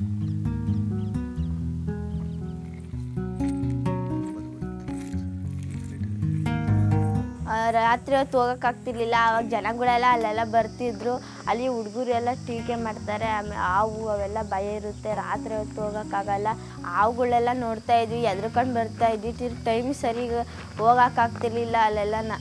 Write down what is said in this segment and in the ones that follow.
ಆ, ರಾತ್ರಿ ಹೊತ್ತು ಹೋಗೋಕ್ಕಾಗ್ತಿರ್ಲಿಲ್ಲ ಆವಾಗ ಜನಗಳೆಲ್ಲ ಅಲ್ಲೆಲ್ಲ ಬರ್ತಿದ್ರು ಅಲ್ಲಿ ಹುಡುಗರು ಎಲ್ಲ ಟೀಕೆ ಮಾಡ್ತಾರೆ ಆಮೇಲೆ ಹಾವು ಅವೆಲ್ಲ ಭಯ ಇರುತ್ತೆ ರಾತ್ರಿ ಹೊತ್ತು ಹೋಗೋಕ್ಕಾಗಲ್ಲ ಹಾವುಗಳೆಲ್ಲ ನೋಡ್ತಾ ಇದ್ವಿ ಎದ್ರುಕೊಂಡು ಬರ್ತಾ ಇದ್ವಿ ತಿರ್ಗಿ ಟೈಮ್ ಸರಿ ಹೋಗೋಕ್ಕಾಗ್ತಿರ್ಲಿಲ್ಲ ಅಲ್ಲೆಲ್ಲ ನ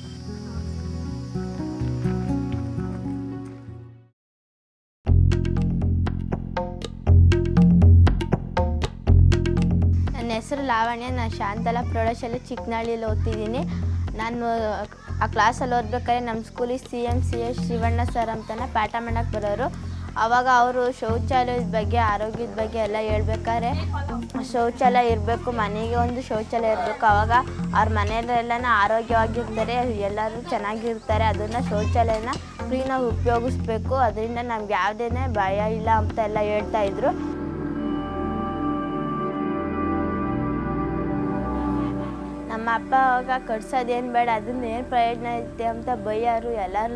ನನ್ನ ಹೆಸರು ಲಾವಣ್ಯ ನಾನು ಶಾಂತಲಾ ಪ್ರೌಢಶಾಲೆ ಚಿಕ್ಕನಹಳ್ಳಿಯಲ್ಲಿ ಓದ್ತಿದ್ದೀನಿ ನಾನು ಆ ಕ್ಲಾಸಲ್ಲಿ ಓದ್ಬೇಕಾದ್ರೆ ನಮ್ಮ ಸ್ಕೂಲಿಗೆ C M C S Shivanna sir ಅಂತಾನೆ ಪಾಠ ಮಾಡಕ್ಕೆ ಬರೋರು ಆವಾಗ ಅವರು ಶೌಚಾಲಯದ ಬಗ್ಗೆ ಆರೋಗ್ಯದ ಬಗ್ಗೆ ಎಲ್ಲ ಹೇಳ್ಬೇಕಾದ್ರೆ ಶೌಚಾಲಯ ಇರಬೇಕು ಮನೆಗೆ ಒಂದು ಶೌಚಾಲಯ ಇರಬೇಕು ಆವಾಗ ಅವ್ರ ಮನೆಯಲ್ಲೆಲ್ಲನ ಆರೋಗ್ಯವಾಗಿರ್ತಾರೆ ಎಲ್ಲರೂ ಚೆನ್ನಾಗಿರ್ತಾರೆ ಅದನ್ನು ಶೌಚಾಲಯನ ಕ್ಲೀನಾಗಿ ಉಪಯೋಗಿಸ್ಬೇಕು ಅದರಿಂದ ನಮ್ಗೆ ಯಾವುದೇ ಭಯ ಇಲ್ಲ ಅಂತ ಎಲ್ಲ ಹೇಳ್ತಾ ಇದ್ರು ನಮ್ಮ ಅಪ್ಪ ಅವಾಗ ಕಟ್ಸೋದೇನು ಬೇಡ ಅದನ್ನ ಏನು ಪ್ರಯೋಜನ ಐತೆ ಅಂತ ಬೈಯೋರು ಎಲ್ಲರೂ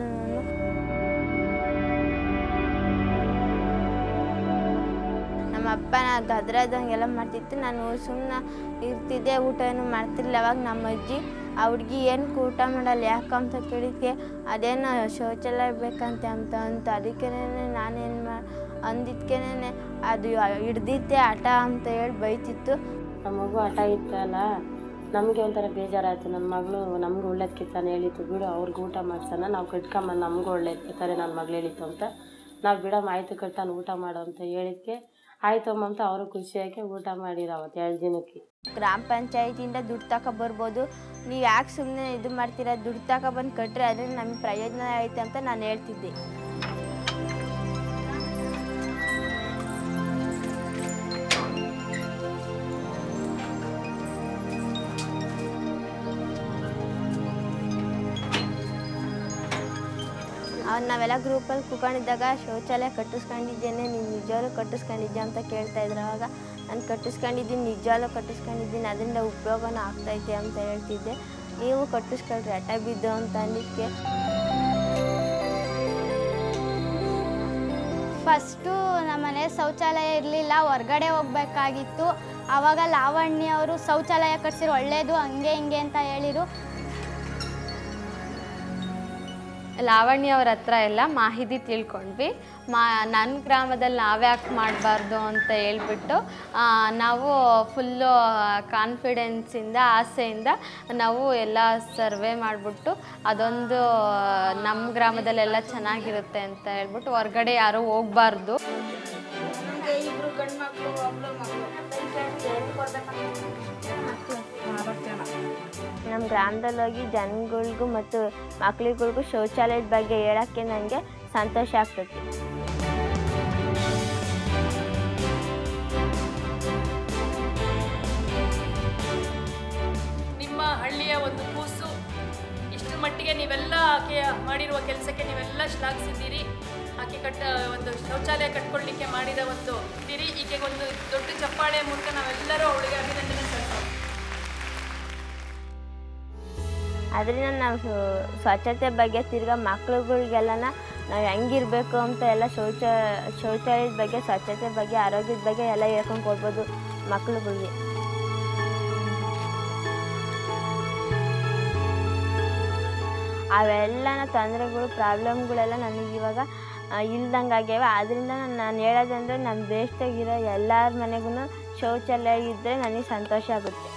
ನಮ್ಮ ಅಪ್ಪ ನಾ ಗದ್ರದಂಗೆಲ್ಲ ಮಾಡ್ತಿತ್ತು ನಾನು ಸುಮ್ಮನೆ ಇರ್ತಿದ್ದೆ ಊಟ ಏನು ಮಾಡ್ತಿರ್ಲಿಲ್ಲ ಅವಾಗ ನಮ್ಮ ಅಜ್ಜಿ ಆ ಹುಡುಗಿ ಏನಕ್ಕೆ ಊಟ ಮಾಡಲ್ಲ ಯಾಕಂತ ಕೇಳಿದ್ಕೆ ಅದೇನೋ ಶೌಚಾಲಯ ಬೇಕಂತೆ ಅಂತ ಅಂತ ಅದಕ್ಕೇನೆ ನಾನೇನು ಮಾ ಅಂದಿದ್ಕೇನೆ ಅದು ಹಿಡ್ದಿತ್ತೆ ಆಟ ಅಂತ ಹೇಳಿ ಬೈತಿತ್ತು ನಮ್ಮ ಮಗು ಹಠ ಇತ್ತಲ್ಲ ನಮಗೆ ಒಂಥರ ಬೇಜಾರಾಯಿತು ನನ್ನ ಮಗಳು ನಮ್ಗೆ ಒಳ್ಳೇದಕ್ಕೆ ತಾನು ಹೇಳಿತ್ತು ಬಿಡು ಅವ್ರಿಗೆ ಊಟ ಮಾಡ್ಸೋಣ ನಾವು ಕಟ್ಕೊಂಬಂದು ನಮ್ಗೆ ಒಳ್ಳೇದಕ್ಕೆ ತಾನೇ ನನ್ನ ಮಗಳು ಹೇಳಿತ್ತು ಅಂತ ನಾವು ಬಿಡಮ್ಮ ಆಯಿತು ಕಟ್ಟಾನು ಊಟ ಮಾಡು ಅಂತ ಹೇಳಿದ್ಕೆ ಆಯ್ತು ಅಮ್ಮ ಅಂತ ಅವರು ಖುಷಿಯಾಗಿ ಊಟ ಮಾಡಿರೋ ಅವತ್ತು ಎರಡು ದಿನಕ್ಕೆ ಗ್ರಾಮ ಪಂಚಾಯತಿಯಿಂದ ದುಡ್ಡು ತಗೊಬರ್ಬೋದು ನೀವು ಯಾಕೆ ಸುಮ್ಮನೆ ಇದು ಮಾಡ್ತೀರಾ ದುಡ್ಡು ತಗೊಬಂದು ಕಟ್ರೆ ಅದರಿಂದ ನಮಗೆ ಪ್ರಯೋಜನ ಐತೆ ಅಂತ ನಾನು ಹೇಳ್ತಿದ್ದೆ ಅವ್ರು ನಾವೆಲ್ಲ ಗ್ರೂಪಲ್ಲಿ ಕೂತ್ಕೊಂಡಿದ್ದಾಗ ಶೌಚಾಲಯ ಕಟ್ಟಿಸ್ಕೊಂಡಿದ್ದೇನೆ ನೀನು ನಿಜವಾಗ್ಲೂ ಕಟ್ಟಿಸ್ಕೊಂಡಿದ್ಯಾ ಅಂತ ಕೇಳ್ತಾ ಇದ್ರು ಅವಾಗ ನಾನು ಕಟ್ಟಿಸ್ಕೊಂಡಿದ್ದೀನಿ ನಿಜವಾಗ್ಲೂ ಕಟ್ಟಿಸ್ಕೊಂಡಿದ್ದೀನಿ ಅದರಿಂದ ಉಪಯೋಗನೂ ಆಗ್ತೈತೆ ಅಂತ ಹೇಳ್ತಿದ್ದೆ ನೀವು ಕಟ್ಟಿಸ್ಕೊಳ್ರಿ ಹಠ ಬಿದ್ದು ಅಂತ ಅಂದಿದ್ದಕ್ಕೆ ಫಸ್ಟು ನಮ್ಮನೆ ಶೌಚಾಲಯ ಇರಲಿಲ್ಲ ಹೊರ್ಗಡೆ ಹೋಗ್ಬೇಕಾಗಿತ್ತು ಆವಾಗ ಲಾವಣ್ಯ ಅವರು ಶೌಚಾಲಯ ಕಟ್ಸಿರು ಒಳ್ಳೇದು ಹಂಗೆ ಹಿಂಗೆ ಅಂತ ಹೇಳಿರು ಲಾವಣ್ಯ ಅವ್ರ ಹತ್ರ ಎಲ್ಲ ಮಾಹಿತಿ ತಿಳ್ಕೊಂಡ್ವಿ ಮಾ ನನ್ನ ಗ್ರಾಮದಲ್ಲಿ ನಾವ್ಯಾಕೆ ಮಾಡಬಾರ್ದು ಅಂತ ಹೇಳ್ಬಿಟ್ಟು ಆ, ನಾವು ಫುಲ್ಲು ಕಾನ್ಫಿಡೆನ್ಸಿಂದ ಆಸೆಯಿಂದ ನಾವು ಎಲ್ಲ ಸರ್ವೆ ಮಾಡಿಬಿಟ್ಟು ಅದೊಂದು ನಮ್ಮ ಗ್ರಾಮದಲ್ಲೆಲ್ಲ ಚೆನ್ನಾಗಿರುತ್ತೆ ಅಂತ ಹೇಳ್ಬಿಟ್ಟು ಹೊರ್ಗಡೆ ಯಾರೂ ಹೋಗ್ಬಾರ್ದು ನಮ್ಮ ಗ್ರಾಮದಲ್ಲಿ ಹೋಗಿ ಜನಗಳಿಗೂ ಮತ್ತು ಮಕ್ಳುಗಳಿಗೂ ಶೌಚಾಲಯದ ಬಗ್ಗೆ ಹೇಳೋಕ್ಕೆ ನನಗೆ ಸಂತೋಷ ಆಗ್ತೈತಿ ನಿಮ್ಮ ಹಳ್ಳಿಯ ಒಂದು ಕೂಸು ಇಷ್ಟರ ಮಟ್ಟಿಗೆ ನೀವೆಲ್ಲ ಆಕೆ ಮಾಡಿರುವ ಕೆಲಸಕ್ಕೆ ನೀವೆಲ್ಲ ಶ್ಲಾಘಿಸಿದ್ದೀರಿ ಆಕೆ ಕಟ್ಟ ಒಂದು ಶೌಚಾಲಯ ಕಟ್ಕೊಳ್ಳಿಕ್ಕೆ ಮಾಡಿದ ಒಂದು ಇದ್ದೀರಿ ಈಕೆಗೆ ಒಂದು ದೊಡ್ಡ ಚಪ್ಪಾಳೆ ಮೂಲಕ ನಾವೆಲ್ಲರೂ ಅವಳಿಗೆ ಅಭಿನಂದನೆ ಸಲ್ಲಿಸೋಣ ಅದರಿಂದ ನಾವು ಸ್ವ- ಸ್ವಚ್ಛತೆ ಬಗ್ಗೆ ತಿರ್ಗಾ ಮಕ್ಳುಗಳಿಗೆಲ್ಲನ ನಾವು ಹೆಂಗಿರ್ಬೇಕು ಅಂತ ಎಲ್ಲ ಶೌಚ ಶೌಚಾಲಯದ ಬಗ್ಗೆ ಸ್ವಚ್ಛತೆ ಬಗ್ಗೆ ಆರೋಗ್ಯದ ಬಗ್ಗೆ ಎಲ್ಲ ಹೇಳ್ಕೊಂಡು ಕೊಡ್ಬೋದು ಮಕ್ಳುಗಳಿಗೆ ಅವೆಲ್ಲನ ತೊಂದರೆಗಳು ಪ್ರಾಬ್ಲಮ್ಗಳೆಲ್ಲ ನನಗೆ ಇವಾಗ ಇಲ್ದಂಗೆ ಆಗ್ಯಾವ ಆದ್ದರಿಂದ ನಾನು ಹೇಳೋದಂದ್ರೆ ನಮ್ಮ ದೇಶದಾಗಿರೋ ಎಲ್ಲರ ಮನೆಗೂ ಶೌಚಾಲಯ ಇದ್ದರೆ ನನಗೆ ಸಂತೋಷ ಆಗುತ್ತೆ